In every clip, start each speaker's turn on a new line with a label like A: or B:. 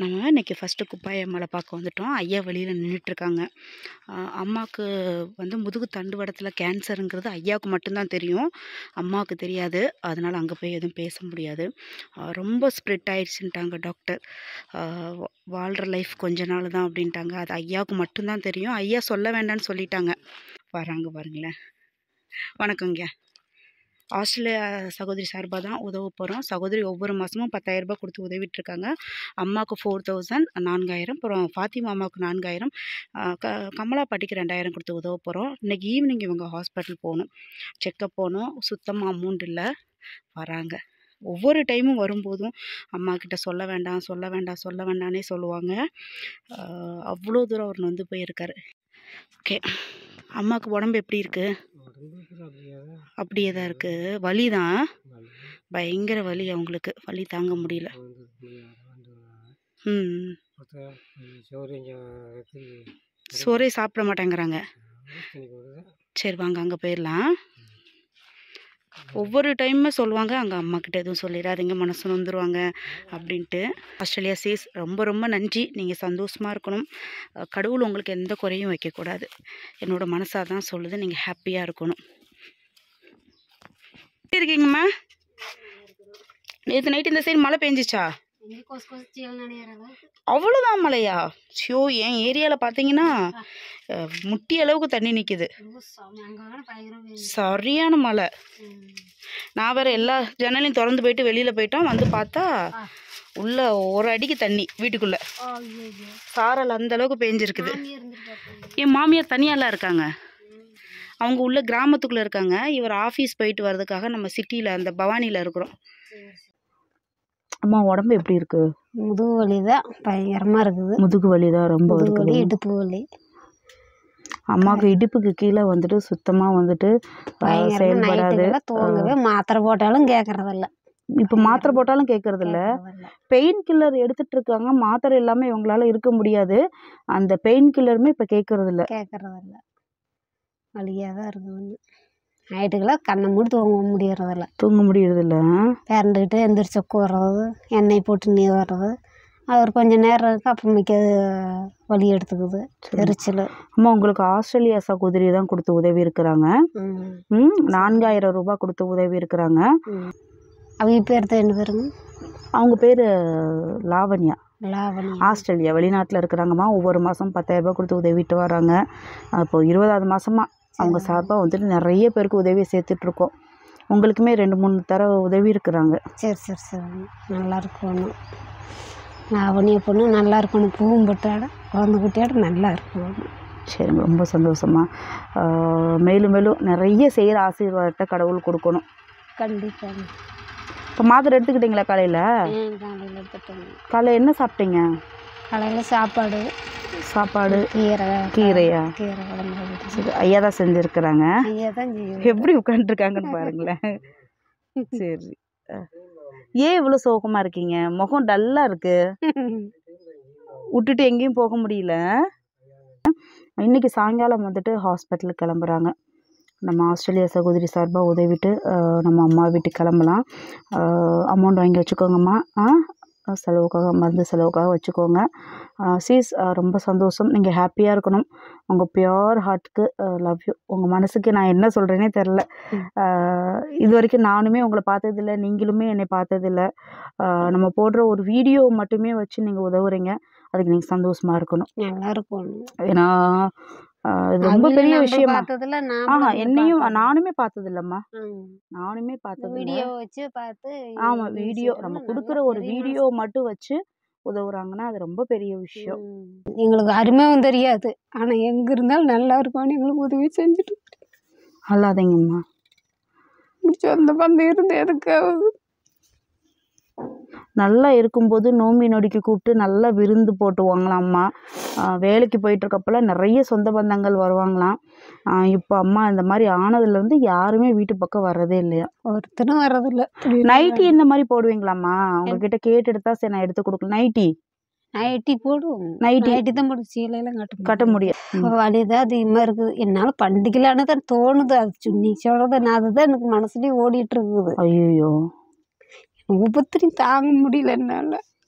A: நம்ம இன்னைக்கு ஃபஸ்ட்டு குப்பாய மலை பார்க்க வந்துட்டோம் ஐயா வழியில் நின்றுட்டுருக்காங்க அம்மாவுக்கு வந்து முதுகு தண்டுவடத்தில் கேன்சருங்கிறது ஐயாவுக்கு மட்டும்தான் தெரியும் அம்மாவுக்கு தெரியாது அதனால் அங்கே போய் எதுவும் பேச முடியாது ஆஹ் ரொம்ப ஸ்ப்ரெட் ஆயிடுச்சுன்ட்டாங்க டாக்டர் வாழ்கிற லைஃப் கொஞ்ச நாள் தான் அப்படின்ட்டாங்க அது ஐயாவுக்கு மட்டும்தான் தெரியும் ஐயா சொல்ல வேண்டாம்னு சொல்லிட்டாங்க வராங்க பாருங்களேன் வணக்கங்க ஆஸ்திரேலியா சகோதரி சார்பாக தான் உதவ போகிறோம் சகோதரி ஒவ்வொரு மாதமும் பத்தாயிரம் ரூபாய் கொடுத்து உதவிட்டுருக்காங்க அம்மாவுக்கு ஃபோர் தௌசண்ட் நான்காயிரம் அப்புறம் ஃபாத்திமா அம்மாவுக்கு நான்காயிரம் ஆஹ் க கமலா பாட்டிக்கு ரெண்டாயிரம் கொடுத்து உதவ போகிறோம் இன்றைக்கி ஈவினிங் இவங்க ஹாஸ்பிட்டல் போகணும் செக்கப் போகணும் சுத்தமாக அமௌண்ட் இல்லை வராங்க ஒவ்வொரு டைமும் வரும்போதும் அம்மா கிட்ட சொல்ல வேண்டாம் சொல்ல வேண்டாம் சொல்ல வேண்டாம்னே சொல்லுவாங்க ஆஹ் அவ்வளோ தூரம் அவர் நொந்து போயிருக்காரு ஓகே அம்மாவுக்கு உடம்பு எப்படி இருக்குது அப்படியே தான் இருக்குது வலி தான் பயங்கர வலி அவங்களுக்கு வலி தாங்க முடியல ம் சோறே சாப்பிட மாட்டேங்கிறாங்க சரி வாங்க அங்கே போயிடலாம் ஒவ்வொரு டைமுமே சொல்லுவாங்க அங்கே அம்மா கிட்ட எதுவும் சொல்லிடாதீங்க மனசு நொந்துருவாங்க அப்படின்ட்டு ஆஸ்திரேலியா சீஸ் ரொம்ப ரொம்ப நன்றி நீங்கள் சந்தோஷமாக இருக்கணும் அஹ் கடவுள் உங்களுக்கு எந்த குறையும் வைக்கக்கூடாது என்னோட மனசாக தான் சொல்லுது நீங்கள் ஹாப்பியாக இருக்கணும் எப்படி இருக்கீங்கம்மா நேற்று நைட் இந்த சைடு மழை பெஞ்சிச்சா அவ்வளோதான் மழையா ஷோ என் ஏரியாவில் பார்த்தீங்கன்னா அஹ், முட்டி அளவுக்கு தண்ணி நிற்கிது சரியான மழை நான் வேற எல்லா ஜன்னலையும் திறந்து போயிட்டு வெளியில் போயிட்டோம் வந்து பார்த்தா உள்ள ஒரு அடிக்கு தண்ணி வீட்டுக்குள்ள சாரல் அந்த அளவுக்கு பேஞ்சிருக்குது என் மாமியார் தனியாலாம் இருக்காங்க அவங்க உள்ள கிராமத்துக்குள்ள இருக்காங்க இவர் ஆஃபீஸ் போயிட்டு வர்றதுக்காக நம்ம சிட்டியில் அந்த பவானியில் இருக்கிறோம் அம்மா உடம்பு எப்படி இருக்கு
B: முதுகு வலி தான் பயங்கரமாக இருக்குது
A: முதுகு வலி தான் ரொம்ப
B: முதுகு வலி
A: இருக்குது
B: இடுப்பு வலி
A: அம்மாவுக்கு இடுப்புக்கு கீழே வந்துட்டு சுத்தமாக வந்துட்டு ஆஹ்,
B: பயங்கரமாக
A: செயல்படாது
B: நைட்டுக்கெல்லாம் தூங்கவே மாத்திரை போட்டாலும் கேட்கறதில்ல
A: இப்போ மாத்திரை போட்டாலும் கேட்கறது இல்ல பெயின் கில்லர் எடுத்துட்டு இருக்காங்க மாத்திரை இல்லாமல் இவங்களால இருக்க முடியாது அந்த பெயின் கில்லருமே இப்போ கேட்கறது இல்ல
B: கேட்கறதில்ல வலியாக தான் இருக்குது நைட்டுக்கெல்லாம் கண்ணை மூடி தூங்க முடியறதில்ல
A: தூங்க முடியறது இல்ல
B: பேரண்டுக்கிட்டு எந்திரிச்சு உட்கார்றது எண்ணெய் போட்டு நீ வர்றது அவர் கொஞ்ச நேரம் இருக்கு அப்புறமேக்கு அது வலி எடுத்துக்குது எரிச்சல்
A: அம்மா உங்களுக்கு ஆஸ்திரேலியா சகோதரி தான் கொடுத்து உதவி இருக்கிறாங்க ம் நான்காயிரம் ரூபாய் கொடுத்து உதவி இருக்கிறாங்க
B: அவங்க பேர் தான் என்ன பேருங்க
A: அவங்க பேர் லாவண்யா
B: லாவணி
A: ஆஸ்திரேலியா வெளிநாட்டில் இருக்கிறாங்கம்மா ஒவ்வொரு மாதம் பத்தாயிரம் ரூபாய் கொடுத்து உதவிட்டு வராங்க இப்போ இருபதாவது மாதமா அவங்க சார்பாக வந்துட்டு நிறைய பேருக்கு உதவி சேர்த்துட்ருக்கோம் உங்களுக்குமே ரெண்டு மூணு தடவை உதவி இருக்கிறாங்க
B: சரி சரி சரி நல்லா இருக்கணும் லாவணிய பொண்ணு நல்லா இருக்கணும் பூவும் பட்டாட குழந்தை குட்டியாட நல்லா இருக்கணும்
A: சரி ரொம்ப சந்தோஷமா ஆஹ் மேலும் மேலும் நிறைய செய்கிற ஆசீர்வாதத்தை கடவுள் கொடுக்கணும்
B: கண்டிப்பாக
A: இப்போ மாத்திரை எடுத்துக்கிட்டீங்களா காலையில்
B: ஏன் காலையில் எடுத்துட்டோம்
A: காலையில் என்ன சாப்பிட்டீங்க
B: காலையில் சாப்பாடு
A: சாப்பாடு
B: கீரை
A: கீரையா
B: கீரை குழம்பு
A: சரி ஐயா தான் செஞ்சுருக்கிறாங்க
B: ஐயா தான் செய்யும்
A: எப்படி உட்காந்துருக்காங்கன்னு பாருங்களேன் சரி அஹ். ஏன் இவ்வளோ சோகமாக இருக்கீங்க முகம் டல்லாக இருக்கு விட்டுட்டு எங்கேயும் போக முடியல இன்னைக்கு சாயங்காலம் வந்துட்டு ஹாஸ்பிட்டலுக்கு கிளம்புறாங்க நம்ம ஆஸ்திரேலியா சகோதரி சார்பாக உதவிட்டு அஹ், நம்ம அம்மா வீட்டுக்கு கிளம்பலாம் அமௌண்ட் வாங்கி வச்சுக்கோங்கம்மா ஆ செலவுக்காக மருந்து செலவுக்காக வச்சுக்கோங்க சீஸ் ரொம்ப சந்தோஷம் நீங்கள் ஹாப்பியாக இருக்கணும் உங்கள் பியோர் ஹார்ட்டுக்கு லவ் யூ உங்கள் மனசுக்கு நான் என்ன சொல்கிறேனே தெரில இது வரைக்கும் நானுமே உங்களை பார்த்ததில்ல நீங்களுமே என்னை பார்த்ததில்ல ஆஹ் நம்ம போடுற ஒரு வீடியோ மட்டுமே வச்சு நீங்கள் உதவுறீங்க அதுக்கு நீங்கள் சந்தோஷமாக இருக்கணும்
B: நல்லா இருக்கணும்
A: ஏன்னா ஆஹ் இது ரொம்ப
B: அவங்களும்
A: பெரிய
B: நம்மள
A: விஷயமா
B: பார்த்ததில்ல
A: ஆஹா
B: நாமளும்
A: என்னையும்
B: பார்த்ததில்ல.
A: நானுமே பார்த்ததில்லம்மா
B: ம்.
A: நானுமே
B: இந்த
A: பார்த்ததில்ல
B: வீடியோ வச்சு பார்த்து
A: ஆமாம்
B: இது
A: வீடியோ
B: செய்யறது
A: நம்ம
B: நல்லா
A: கொடுக்குற ஒரு
B: பெரிய
A: வீடியோ மட்டும் வச்சு உதவுறாங்கன்னா அது ரொம்ப பெரிய விஷயம்
B: ம். எங்களுக்கு அருமையும் தெரியாது ஆனா எங்க இருந்தாலும் நல்லா இருக்கும்னு எங்களுக்கு உதவி செஞ்சுட்டு
A: அல்லாதீங்கம்மா
B: சொந்த பந்தம் இருந்து எதுக்காவது
A: நல்லா இருக்கும்போது நோம்பி நொடிக்கு கூப்பிட்டு நல்லா விருந்து போட்டுவாங்களாம் அம்மா ஆஹ் வேலைக்கு போயிட்டு இருக்கப்பெல்லாம் நிறைய சொந்த பந்தங்கள் வருவாங்களாம் ஆஹ் இப்போ அம்மா இந்த மாதிரி ஆனதுலேருந்து யாருமே வீட்டு பக்கம் வர்றதே இல்லையா
B: ஒருத்தரும் வர்றதில்ல
A: நைட்டி இந்த மாதிரி போடுவீங்களாம்மா உங்ககிட்ட கேட்டு எடுத்தா சரி நான் எடுத்து கொடுக்கல நைட்டி
B: நைட்டி போடுவோம்
A: நைட்டி
B: நைட்டி தான் போட்டு சீலையெல்லாம் கட்ட
A: கட்ட முடியும் ம்.
B: வலிதான் அதிகமாக இருக்குது என்னால் பண்டிகைலான்னு தான் தோணுது அது சுன்னி சொல்கிறது நான் அதுதான் எனக்கு மனசுலயே ஓடிட்டு இருக்குது
A: ஐயோ
B: உபத்திரி தாங்க முடியல என்னால்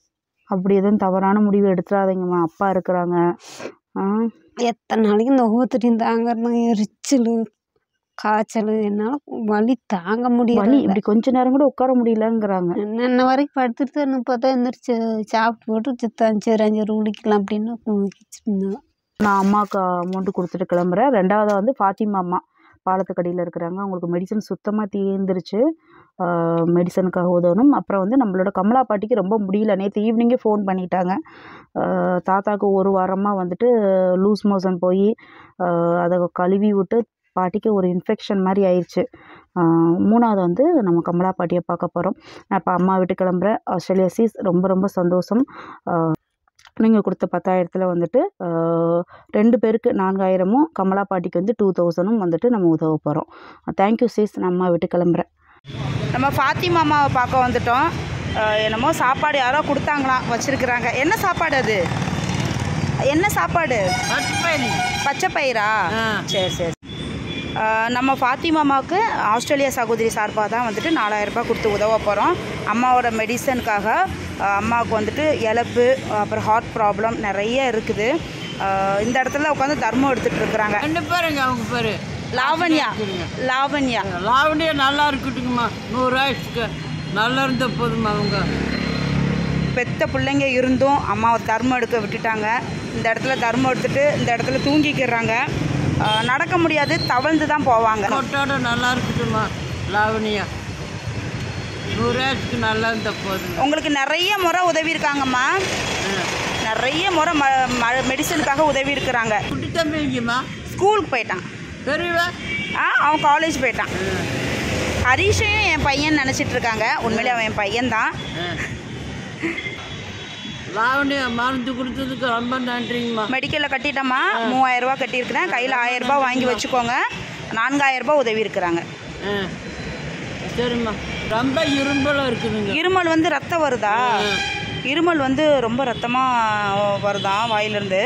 A: அப்படி எதுவும் தவறான முடிவு எடுத்துடாதீங்கம்மா அப்பா இருக்கிறாங்க ஆ
B: எத்தனை நாளைக்கு இந்த ஊத்துட்டியும் தாங்கறதும் எரிச்சல் காய்ச்சல் என்னால் வலி தாங்க
A: வலி
B: முடியல
A: இப்படி கொஞ்ச நேரம் கூட உட்கார முடியலங்கிறாங்க
B: இன்ன வரைக்கும் படுத்துட்டு தான் பார்த்தா எந்திரிச்சு சாப்பிட்டு போட்டு சித்தான் சரி அஞ்சு குளிக்கலாம் அப்படின்னு குளிச்சிருந்தோம்
A: நான் அம்மாவுக்கு அமௌண்ட் கொடுத்துட்டு கிளம்புறேன் ரெண்டாவது வந்து ஃபாத்திமா அம்மா பாலத்துக்கடியில் இருக்கிறாங்க அவங்களுக்கு மெடிசன் சுத்தமாக தீர்ந்துருச்சு மெடிசனுக்காக உதவணும் அப்புறம் வந்து நம்மளோட கமலா பாட்டிக்கு ரொம்ப முடியல நேற்று ஈவினிங்கே ஃபோன் பண்ணிட்டாங்க ஆஹ் தாத்தாக்கு ஒரு வாரமாக வந்துட்டு லூஸ் மோஷன் போய் அதை கழுவி விட்டு பாட்டிக்கு ஒரு இன்ஃபெக்ஷன் மாதிரி ஆயிடுச்சு ஆஹ் மூணாவது வந்து நம்ம கமலா பாட்டியை பார்க்க போகிறோம் நான் இப்போ அம்மா வீட்டு கிளம்புறேன் ஆஸ்திரேலியா சீஸ் ரொம்ப ரொம்ப சந்தோஷம் நீங்கள் கொடுத்த பத்தாயிரத்தில் வந்துட்டு ஆஹ் ரெண்டு பேருக்கு நான்காயிரமும் கமலா பாட்டிக்கு வந்து டூ தௌசண்டும் வந்துட்டு நம்ம உதவ போகிறோம் தேங்க்யூ சீஸ் நான் அம்மா விட்டு கிளம்புறேன் நம்ம ஃபாத்திமா அம்மாவை பார்க்க வந்துட்டோம் ஆஹ் என்னமோ சாப்பாடு யாரோ கொடுத்தாங்களாம் வச்சுருக்குறாங்க என்ன சாப்பாடு அது என்ன சாப்பாடு பச்சை பயிரா சரி சரி ஆஹ் நம்ம ஃபாத்திமா அம்மாவுக்கு ஆஸ்திரேலியா சகோதரி சார்பாக தான் வந்துட்டு நாலாயிரம் ரூபாய் கொடுத்து உதவ போகிறோம் அம்மாவோட மெடிசனுக்காக ஆஹ் அம்மாவுக்கு வந்துட்டு இழப்பு அப்புறம் ஹார்ட் ப்ராப்ளம் நிறைய இருக்குது ஆஹ் இந்த இடத்துல உட்காந்து தர்மம் எடுத்துகிட்டு இருக்கிறாங்க
C: ரெண்டு பேருங்க அவங்க பேரு
A: லாவண்யா லாவண்யா
C: லாவண்டியா நல்லா இருக்கட்டுங்கம்மா நூறு ஆயிடுச்சுக்கு நல்லா இருந்த போதுமா அவங்க
A: பெத்த பிள்ளைங்க இருந்தும் அம்மாவை தர்மம் எடுக்க விட்டுட்டாங்க இந்த இடத்துல தர்மம் எடுத்துட்டு இந்த இடத்துல தூங்கிக்கிறாங்க ஆஹ் நடக்க முடியாது தவழ்ந்து தான் போவாங்க
C: கொட்டோட நல்லா இருக்கட்டுமா லாவணியா நூறு ஆயிடுச்சுக்கு நல்லா இருந்த போதுங்க
A: உங்களுக்கு நிறைய முறை உதவி இருக்காங்கம்மா நிறைய முறை ம ம- மெடிசனுக்காக உதவி இருக்கிறாங்க
C: குட்டி தம்பிங்கம்மா
A: ஸ்கூலுக்கு போயிட்டான்
C: பெரியவா
A: ஆ அவன் காலேஜ் போயிட்டான் ஹரிஷையும் என் பையன் நினச்சிட்டு இருக்காங்க உண்மையிலே அவன் என் பையன்தான்
C: லாவணியா மருந்து கொடுத்ததுக்கு ரொம்ப நன்றிங்கம்மா
A: மெடிக்கலில் கட்டிட்டோமா மூவாயிரம் ரூபாய் கட்டியிருக்கிறேன் கையில் ஆயிரம் ரூபாய் வாங்கி வச்சுக்கோங்க நான்காயிரம் ரூபாய் உதவி இருக்கிறாங்க
C: ஆ சரிம்மா ரொம்ப இரும்பலாக இருக்குதுங்க
A: இருமல் வந்து ரத்தம் வருதா இருமல் வந்து ரொம்ப ரத்தமாக வருதான் வாயிலிருந்து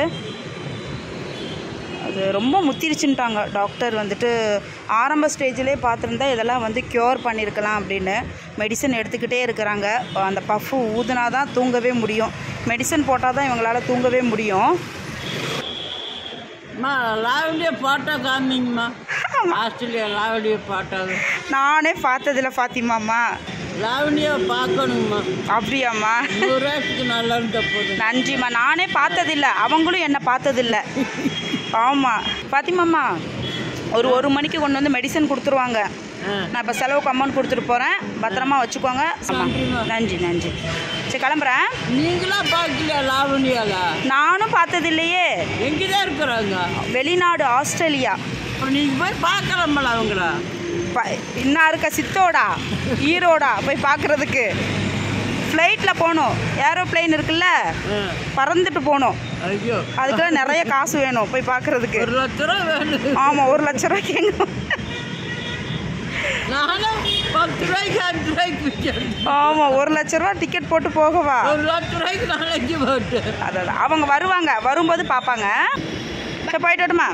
A: அது ரொம்ப முத்திருச்சுன்ட்டாங்க டாக்டர் வந்துட்டு ஆரம்ப ஸ்டேஜ்லேயே பார்த்துருந்தா இதெல்லாம் வந்து க்யூர் பண்ணியிருக்கலாம் அப்படின்னு மெடிசன் எடுத்துக்கிட்டே இருக்கிறாங்க அந்த பஃப்பு ஊதுனா தான் தூங்கவே முடியும் மெடிசன் போட்டால் தான் இவங்களால தூங்கவே முடியும்
C: அம்மா லாவண்டியா பாட்டா காமிங்கம்மா ஆஸ்திரேலியா லாவண்டியா பாட்டாக
A: நானே பார்த்ததில்ல ஃபாத்திமாம்மா
C: லாவணியா பார்க்கணுங்கம்மா
A: அப்படியாம்மா
C: நூறு ஆயிடுச்சுக்கு நல்லா இருந்த போதுங்க
A: நன்றிம்மா நானே பார்த்ததில்ல அவங்களும் என்னை பார்த்ததில்ல ஆமாம் பாத்திமாம்மா ஒரு ஒரு மணிக்கு கொண்டு வந்து மெடிசன் கொடுத்துருவாங்க
C: ஆ
A: நான் இப்போ செலவுக்கு அமௌண்ட் கொடுத்துட்டு போகிறேன் பத்திரமா வச்சுக்கோங்க ஆமா.
C: நன்றிம்மா.
A: நன்றி நன்றி சரி கிளம்புறேன்
C: நீங்களா பார்க்கலையா லாவணியால
A: நானும் பார்த்ததில்லையே
C: எங்கே தான் இருக்கிறாங்க
A: வெளிநாடு ஆஸ்திரேலியா
C: அப்புறம் நீங்கள் போய் பார்க்கலாமல அவங்கள
A: ப- இன்னா இருக்க சித்தோடா ஈரோடா போய் பார்க்குறதுக்கு ஃப்ளைட்டில் போகணும் ஏரோப்ளேன் இருக்குல்ல
C: ஆ
A: பறந்துட்டு போகணும்
C: ஐயோ
A: அதுக்கெல்லாம் நிறைய காசு வேணும் போய் பார்க்குறதுக்கு
C: ஒரு லட்ச ரூபா வேணும்
A: ஆமாம் ஒரு லட்ச ரூபாய்க்கு எங்க
C: நானும் பத்து ரூபாய்க்கு அஞ்சு ரூபாய்க்கு விற்கிறேன்
A: ஆமாம் ஒரு லட்ச ரூபா டிக்கெட் போட்டு போகவா
C: ஒரு லட்ச ரூபாய்க்கு நாளைக்கு போட்டு
A: அதான் அவங்க வருவாங்க வரும்போது பார்ப்பாங்க சரி போயிட்டு வரட்டுமா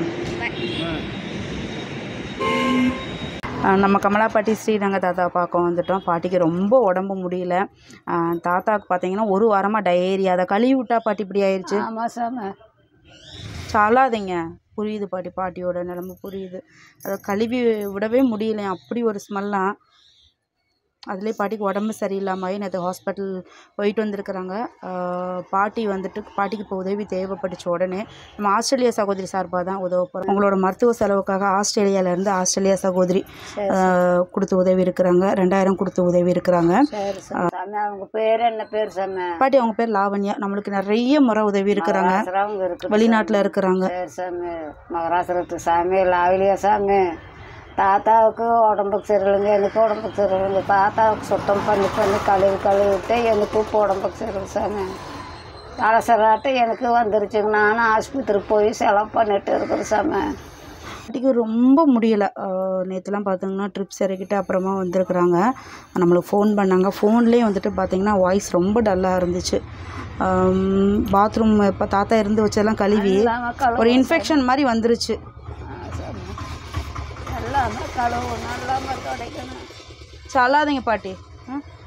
A: நம்ம கமலாப்பாட்டி ஸ்ரீரங்க தாத்தா பார்க்க வந்துட்டோம் பாட்டிக்கு ரொம்ப உடம்பு முடியல ஆ, தாத்தாவுக்கு பார்த்தீங்கன்னா ஒரு வாரமாக டயேரியா அதை கழுவி விட்டா பாட்டி இப்படி ஆயிடுச்சு
B: ஆமாம் சாமி
A: சாலாதீங்க புரியுது பாட்டி பாட்டியோட நிலமை புரியுது அதை கழுவி விடவே முடியல அப்படி ஒரு ஸ்மெல்லாம் அதுலேயே பாட்டிக்கு உடம்பு சரியில்லாமல் நேற்று ஹாஸ்பிட்டல் போயிட்டு வந்திருக்கிறாங்க ஆஹ் பாட்டி வந்துட்டு பாட்டிக்கு இப்போ உதவி தேவைப்பட்டுச்சு உடனே நம்ம ஆஸ்திரேலியா சகோதரி சார்பாக தான் உதவ போகிறோம் உங்களோட மருத்துவ செலவுக்காக ஆஸ்திரேலியாவிலேருந்து ஆஸ்திரேலியா சகோதரி ஆஹ் கொடுத்து உதவி இருக்கிறாங்க ரெண்டாயிரம் கொடுத்து உதவி இருக்கிறாங்க
B: சரி சாமி சாமி அவங்க பேர் என்ன பேர் சாமி
A: பாட்டி அவங்க பேர் லாவண்யா நம்மளுக்கு நிறைய முறை உதவி இருக்கிறாங்க
B: அவங்க இருக்கு
A: வெளிநாட்டில் இருக்கிறாங்க
B: சரி சாமி மகராசுரத்து சாமி லாவிலியா சாமி தாத்தாவுக்கு உடம்புக்கு சரியில்லைங்க எனக்கு உடம்புக்கு சரியில்லைங்க தாத்தாவுக்கு சுத்தம் பண்ணி பண்ணி கழுவி கழுவிட்டு எனக்கு இப்போ உடம்புக்கு சரியில்லை சாமி அலசராட்டு எனக்கு வந்துருச்சுங்க நானும் ஆஸ்பத்திரிக்கு போய் செலவு பண்ணிட்டு இருக்கிறேன் சாமி
A: பாட்டிக்கு ரொம்ப முடியலை நேற்றுலாம் பார்த்தீங்கன்னா ட்ரிப்ஸ் இறக்கிட்டு அப்புறமா வந்திருக்கிறாங்க நம்மளுக்கு ஃபோன் பண்ணாங்க ஃபோன்லேயே வந்துட்டு பார்த்தீங்கன்னா வாய்ஸ் ரொம்ப டல்லாக இருந்துச்சு பாத்ரூம் இப்போ தாத்தா இருந்து வச்சதெல்லாம் கழுவி
B: எல்லாமே கழுவு
A: ஒரு இன்ஃபெக்ஷன் மாதிரி வந்துருச்சு
B: சாமி எல்லாமே கழுவு நல்லாம துடைக்கணும்
A: சொல்லாதீங்க பாட்டி ம்?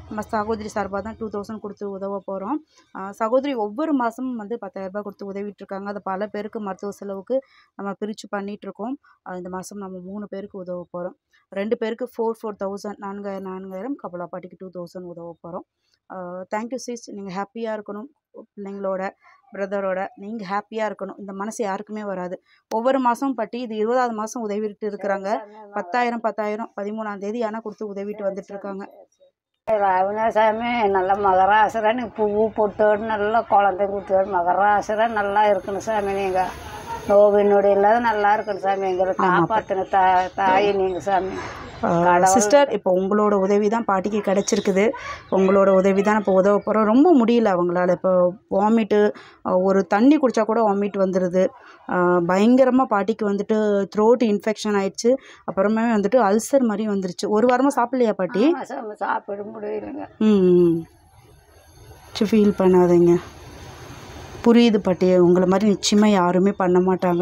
A: நம்ம சகோதரி சார்பாக தான் டூ தௌசண்ட் கொடுத்து உதவ போகிறோம் சகோதரி ஒவ்வொரு மாதமும் வந்து பத்தாயிரரூபா கொடுத்து உதவிட்டு இருக்காங்க அது பல பேருக்கு மருத்துவ செலவுக்கு நம்ம பிரித்து பண்ணிகிட்ருக்கோம் இந்த மாதம் நம்ம மூணு பேருக்கு உதவ போகிறோம் ரெண்டு பேருக்கு ஃபோர் ஃபோர் தௌசண்ட் நான்காயிரம் நான்காயிரம் கபலா பாட்டிக்கு டூ தௌசண்ட் உதவ போகிறோம் தேங்க்யூ சிஸ் நீங்கள் ஹாப்பியாக இருக்கணும் பிள்ளைங்களோட பிரதரோட நீங்கள் ஹாப்பியாக இருக்கணும் இந்த மனசு யாருக்குமே வராது ஒவ்வொரு மாதமும் பட்டி இது இருபதாவது மாதம் உதவிட்டு இருக்கிறாங்க பத்தாயிரம் பத்தாயிரம் பதிமூணாம் தேதி ஆனால் கொடுத்து உதவிட்டு வந்துட்டு இருக்காங்க
B: ராவணாசாமி நல்ல மகராசுரன் பூவு பொட்டோடு நல்லா குழந்தை குட்டியோடு மகராசுரன் நல்லா இருக்கணும் சாமி நீங்கள் நோவு நொடி இல்லாத நல்லா இருக்கணும் சாமி எங்களை காப்பாற்றுங்க தா தாய் நீங்கள் சாமி
A: சிஸ்டர் இப்போ உங்களோட உதவி தான் பாட்டிக்கு கிடச்சிருக்குது உங்களோட உதவி தான் இப்போ உதவ போகிறோம் ரொம்ப முடியல அவங்களால இப்போ வாமிட்டு ஒரு தண்ணி குடித்தா கூட வாமிட் வந்துடுது பயங்கரமாக பாட்டிக்கு வந்துட்டு த்ரோட் இன்ஃபெக்ஷன் ஆயிடுச்சு அப்புறமே வந்துட்டு அல்சர் மாதிரி வந்துருச்சு ஒரு வாரமாக சாப்பிட்லையா பாட்டி
B: ஆமா சாமி சாப்பிட முடியலைங்க
A: ம் ஃபீல் பண்ணாதீங்க புரியுது பாட்டி உங்களை மாதிரி நிச்சயமாக யாருமே பண்ண மாட்டாங்க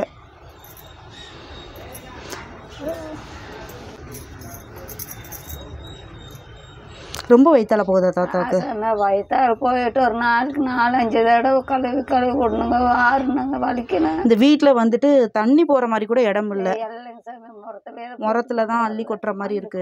A: ரொம்ப வயிற்றால போகுதா தாத்தாக்கு
B: சாமி வயிற்றால போயிட்டு ஒரு நாளைக்கு நாலஞ்சு தடவை கழுவி கழுவி விடணுங்க ஆறுனுங்க வலிக்கணும்
A: இந்த வீட்டில் வந்துட்டு தண்ணி போகிற மாதிரி கூட இடம் இல்லை
B: இல்லைங்க சாமி முறத்துல
A: முறத்துல தான் அள்ளி கொட்டுற மாதிரி இருக்கு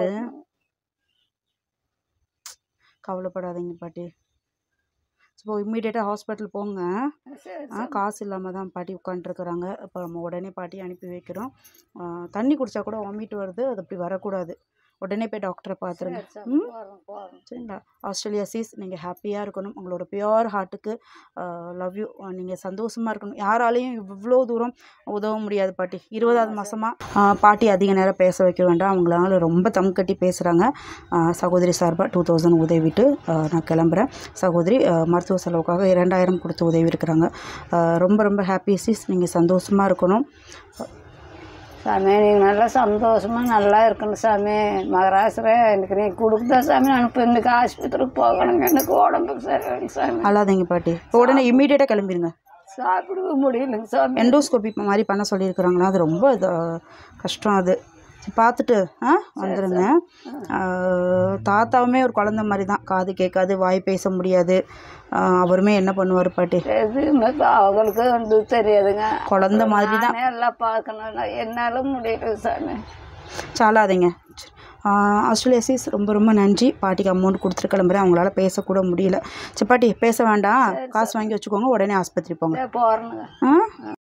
A: கவலைப்படாதீங்க பாட்டி ஸோ இம்மீடியட்டாக ஹாஸ்பிட்டல் போங்க ஆ காசு இல்லாமல் தான் பாட்டி உட்காண்ட்ருக்குறாங்க இப்போ நம்ம உடனே பாட்டி அனுப்பி வைக்கிறோம் ஆ, தண்ணி குடித்தா கூட வாமிட் வருது அது அப்படி வரக்கூடாது உடனே போய் டாக்டரை பார்த்துருங்க ம்
B: போகிறோம் போகிறோம்
A: சரிங்களா ஆஸ்திரேலியா சீஸ் நீங்கள் ஹாப்பியாக இருக்கணும் உங்களோட பியோர் ஹார்ட்டுக்கு லவ் யூ நீங்கள் சந்தோஷமாக இருக்கணும் யாராலையும் இவ்வளோ தூரம் உதவ முடியாது பாட்டி இருபதாவது மாதமாக பாட்டி அதிக நேரம் பேச வைக்க வேண்டாம் அவங்களால ரொம்ப தம் கட்டி பேசுகிறாங்க சகோதரி சார்பாக டூ தௌசண்ட் உதவிட்டு ஆ, நான் கிளம்புறேன் சகோதரி ஆ, மருத்துவ செலவுக்காக இரண்டாயிரம் கொடுத்து உதவி இருக்கிறாங்க ரொம்ப ரொம்ப ஹாப்பி சீஸ் நீங்கள் சந்தோஷமாக இருக்கணும்
B: சாமி நீங்கள் நல்லா சந்தோஷமா நல்லா இருக்கணும் சாமி மகராசுரே எனக்கு நீ கொடுக்குதா சாமி நான் இப்போ இன்னைக்கு ஆஸ்பத்திரிக்கு போகணுங்க எனக்கு உடம்புக்கு சரியில்லைங்க சாமி
A: அழாதீங்க பாட்டி இப்போ உடனே இம்மீடியட்டாக கிளம்பிடுங்க
B: சாப்பிடவே முடியலைங்க சாமி
A: எண்டோஸ்கோபி மாதிரி பண்ண சொல்லியிருக்கிறாங்களா அது ரொம்ப இது, கஷ்டம் அது சரி, பார்த்துட்டு ஆ வந்துடுங்க ஆ, தாத்தாவுமே ஒரு குழந்த மாதிரி தான் காது கேட்காது வாய் பேச முடியாது ஆ, அவருமே என்ன பண்ணுவார் பாட்டி
B: எதுவுமே இப்ப அவங்களுக்கு வந்து தெரியாதுங்க
A: குழந்த மாதிரி தான்
B: நானே எல்லாம் பார்க்கணும் என்னால் முடியல சாமி
A: சாலாதீங்க ஆஸ்திரேலியா சீஸ் ரொம்ப ரொம்ப நன்றி பாட்டிக்கு அமௌண்ட் கொடுத்துட்டு கிளம்புறேன் அவங்களால பேசக்கூட முடியல சரி பாட்டி பேச வேண்டாம் காசு வாங்கி வச்சுக்கோங்க உடனே ஆஸ்பத்திரி போங்க
B: போகிறேனுங்க
A: ஆ